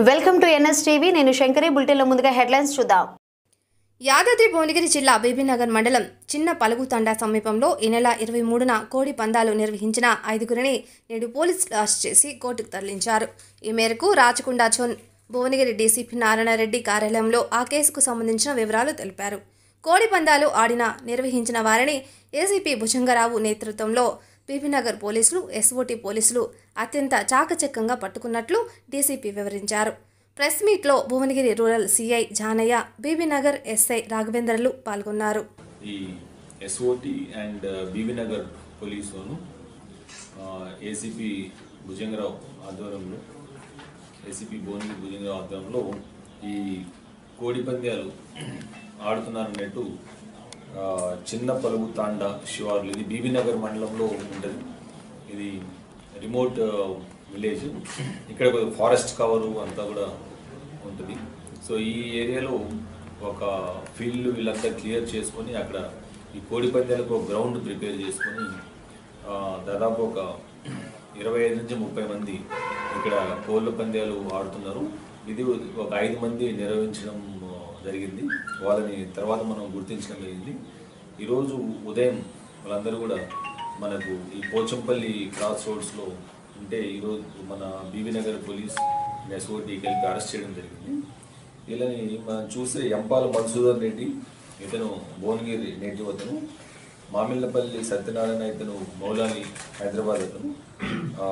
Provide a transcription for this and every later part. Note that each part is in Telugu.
వెల్కమ్ టు ఎన్ఎస్ టీవీ నేను శంకరి బులెటిన్లో ముందుగా హెడ్లైన్స్ చూద్దాం యాదాద్రి భువనగిరి జిల్లా బీబీనగర్ మండలం చిన్న పలుగుతండా సమీపంలో ఈ నెల ఇరవై మూడున కోడి పందాలు నిర్వహించిన ఐదుగురిని నేడు పోలీసులు అరెస్ట్ చేసి కోర్టుకు తరలించారు ఈ మేరకు రాచకొండ చోన్ భువనగిరి డీసీపీ నారాయణరెడ్డి కార్యాలయంలో ఆ కేసుకు సంబంధించిన వివరాలు తెలిపారు కోడి పందాలు ఆడిన నిర్వహించిన వారిని ఏసీపీ భుజంగరావు నేతృత్వంలో బీబీనగర్ పోలీసులు ఎస్ఓటీ పోలీసులు అత్యంత చాకచక్యంగా పట్టుకున్నట్లు డీసీపీ వివరించారు ప్రెస్ మీట్లో Bhuvanagiri rural CI Janaiah Bibinagar SI రాఘవేంద్రలు పాల్గొన్నారు ఈ ఎస్ఓటి అండ్ బీవీ నగర్ పోలీసులను ఏసీపీ భుజంగరావు ఆధ్వర్యంలో ఏసీపీ భువనగిరి భుజంగరావు ఆధ్వర్యంలో ఈ కోడి పందాలు ఆడుతున్నారన్నట్టు ఆ, చిన్న పలుగు తాండా శివార్లు ఇది బీబీ నగర్ మండలంలో ఉంటుంది ఇది రిమోట్ విలేజ్ ఇక్కడ ఫారెస్ట్ కవరు అంతా కూడా ఉంటుంది సో ఈ ఏరియాలో ఒక ఫీల్డ్ వీళ్ళంతా క్లియర్ చేసుకొని అక్కడ ఈ కోడి పందాలకు ఒక గ్రౌండ్ ప్రిపేర్ చేసుకొని ఆ, దాదాపు ఒక ఇరవై ఐదు నుంచి ముప్పై మంది ఇక్కడ కోళ్ళ పందాలు ఆడుతున్నారు ఇది ఒక ఐదు మంది నిర్వహించడం ఆ, జరిగింది వాళ్ళని తర్వాత మనం గుర్తించడం జరిగింది ఈరోజు ఉదయం వాళ్ళందరూ కూడా మనకు ఈ పోచంపల్లి క్రాస్ రోడ్స్లో ఉంటే ఈరోజు మన బీబీ నగర్ పోలీస్ ఎస్ఓటీకి వెళ్ళి అరెస్ట్ చేయడం జరిగింది వీళ్ళని మనం చూస్తే ఎంపాల మధుసూదన్ రెడ్డి ఇతను భువనగిరి నేటివ్ అతను మామిళ్ళపల్లి సత్యనారాయణ ఇతను మౌలాలి హైదరాబాద్ అతను ఆ,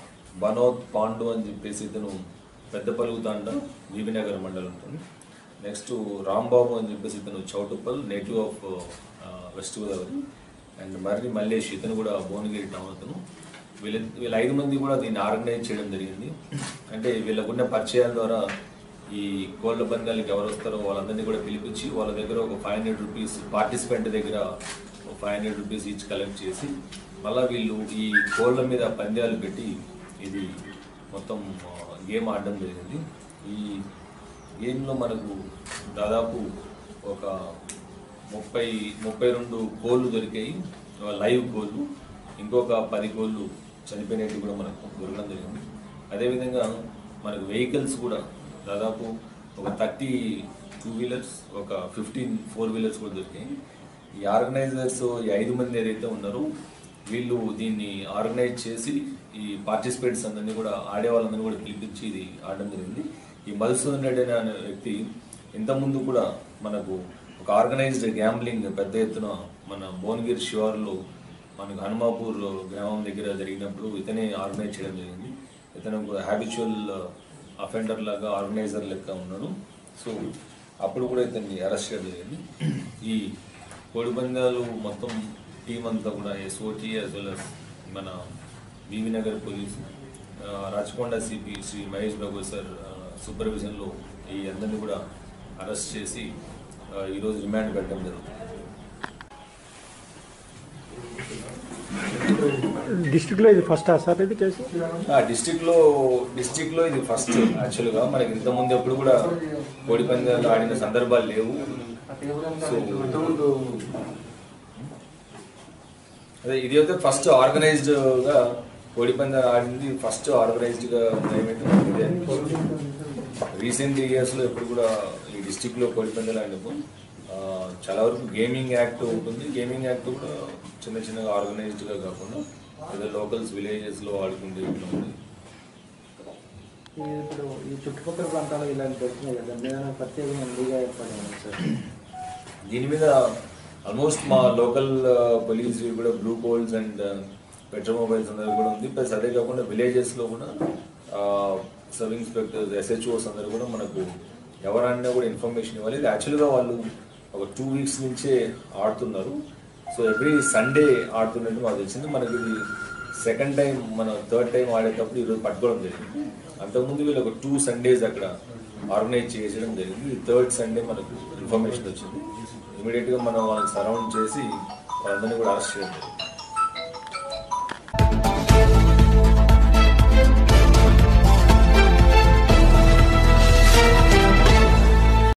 బనోద్ పాండు అని చెప్పేసి ఇతను పెద్దపల్లి తాండ బీబీనగర్ మండలం అతను నెక్స్ట్ రాంబాబు అని చెప్పేసి ఇతను Choutuppal native of West Godavari and Marri Mallesh ఇతను కూడా భువనగిరి టౌన్ అతను వీళ్ళ వీళ్ళ ఐదు మంది కూడా దీన్ని ఆర్గనైజ్ చేయడం జరిగింది అంటే వీళ్ళకున్న పరిచయాల ద్వారా ఈ కోళ్ళ పందాలకి ఎవరు వస్తారో వాళ్ళందరినీ కూడా పిలిపించి వాళ్ళ దగ్గర ఒక ఫైవ్ హండ్రెడ్ రూపీస్ పార్టిసిపెంట్ దగ్గర ఒక five hundred rupees each collect చేసి మళ్ళీ వీళ్ళు ఈ కోళ్ళ మీద పందాలు పెట్టి ఇది మొత్తం గేమ్ ఆడడం జరిగింది ఈ గేమ్లో మనకు దాదాపు ఒక ముప్పై ముప్పై రెండు కోళ్ళు దొరికాయి లైవ్ కోళ్ళు ఇంకొక పది కోళ్ళు చనిపోయినట్టు కూడా మనకు దొరకడం జరిగింది అదేవిధంగా మనకు వెహికల్స్ కూడా దాదాపు ఒక థర్టీ టూ వీలర్స్ ఒక ఫిఫ్టీన్ ఫోర్ వీలర్స్ కూడా దొరికాయి ఈ ఆర్గనైజర్స్ ఈ ఐదు మంది ఏదైతే ఉన్నారో వీళ్ళు దీన్ని ఆర్గనైజ్ చేసి ఈ పార్టిసిపేట్స్ అందరినీ కూడా ఆడే వాళ్ళందరినీ కూడా పిలిపించి ఇది ఆడడం జరిగింది ఈ మధుసూదన్ రెడ్డి అనే వ్యక్తి ఇంతకుముందు కూడా మనకు ఒక ఆర్గనైజ్డ్ గ్యాంబ్లింగ్ పెద్ద ఎత్తున మన భువనగిరి శివారులో మనకు హనుమాపూర్ గ్రామం దగ్గర జరిగినప్పుడు ఇతనే ఆర్గనైజ్ చేయడం జరిగింది ఇతను హ్యాబిచువల్ అఫెండర్ లాగా ఆర్గనైజర్ లెక్క ఉన్నాడు సో అప్పుడు కూడా ఇతన్ని అరెస్ట్ చేయడం జరిగింది ఈ కోడి పందాలు మొత్తం టీం అంతా కూడా ఎస్ఓటీ యాజ్ వెల్ అస్ మన బీవీ నగర్ పోలీస్ ఆ, రాచకొండ సిపి శ్రీ మహేష్ బాబు సార్ ఆ, సూపర్విజన్లో ఈ అందరినీ కూడా అరెస్ట్ చేసి ఆ, ఈరోజు రిమాండ్ పెట్టడం జరుగుతుంది డిస్ట్రిక్ట్లో ఇది ఫస్ట్ సార్ ఇది కేసు డిస్టిక్ లో డిస్టిక్ లో ఇది ఫస్ట్ యాక్చువల్ గా మనకి ఇంత ముందు ఎప్పుడు కూడా కోడి పందాలు ఆడిన సందర్భాలు లేవు సో అదే ఇది అయితే ఫస్ట్ ఆర్గనైజ్డ్ గా కోడి పందాలు ఆడింది ఫస్ట్ ఆర్గనైజ్డ్ గా ఇదే రీసెంట్ ఇయర్స్ లో ఎప్పుడు కూడా ఈ డిస్టిక్ లో కోడి పందాలు ఆడినప్పుడు ఆ, చాలా వరకు గేమింగ్ యాక్ట్ ఉంటుంది గేమింగ్ యాక్ట్ కూడా చిన్న చిన్నగా ఆర్గనైజ్డ్ గా కాకుండా ఏదో లోకల్స్ విలేజెస్ లో ఆడుకుంటే ఇట్లా ఉంది ఈ ఇప్పుడు ఈ చుట్టుపక్కల ప్రాంతాల్లో ఇలాంటి దొరుకుతున్నాయి కదా దాని మీద ప్రత్యేకంగా ఎండిగా ఏర్పడింది సార్ దీని మీద ఆల్మోస్ట్ మా లోకల్ పోలీస్ కూడా blue colts and petro mobiles అందరూ కూడా ఉంది ప్లస్ అదే కాకుండా విలేజెస్ లో కూడా సబ్ ఇన్స్పెక్టర్స్ ఎస్హెచ్ఓస్ అందరూ కూడా మనకు ఎవరన్నా కూడా ఇన్ఫర్మేషన్ ఇవ్వాలి ఇది యాక్చువల్గా వాళ్ళు ఒక టూ వీక్స్ నుంచే ఆడుతున్నారు సో ఎవ్రీ సండే ఆడుతున్నట్టు మాకు తెలిసింది మనకి ఇది సెకండ్ టైం మన థర్డ్ టైం ఆడేటప్పుడు ఈరోజు పట్టుకోవడం జరిగింది అంతకుముందు వీళ్ళు ఒక టూ సండేస్ అక్కడ ఆర్గనైజ్ చేయడం జరిగింది థర్డ్ సండే మనకు ఇన్ఫర్మేషన్ వచ్చింది ఇమీడియట్గా మనం వాళ్ళకి సరౌండ్ చేసి వాళ్ళందరినీ కూడా అరెస్ట్ చేయడం జరిగింది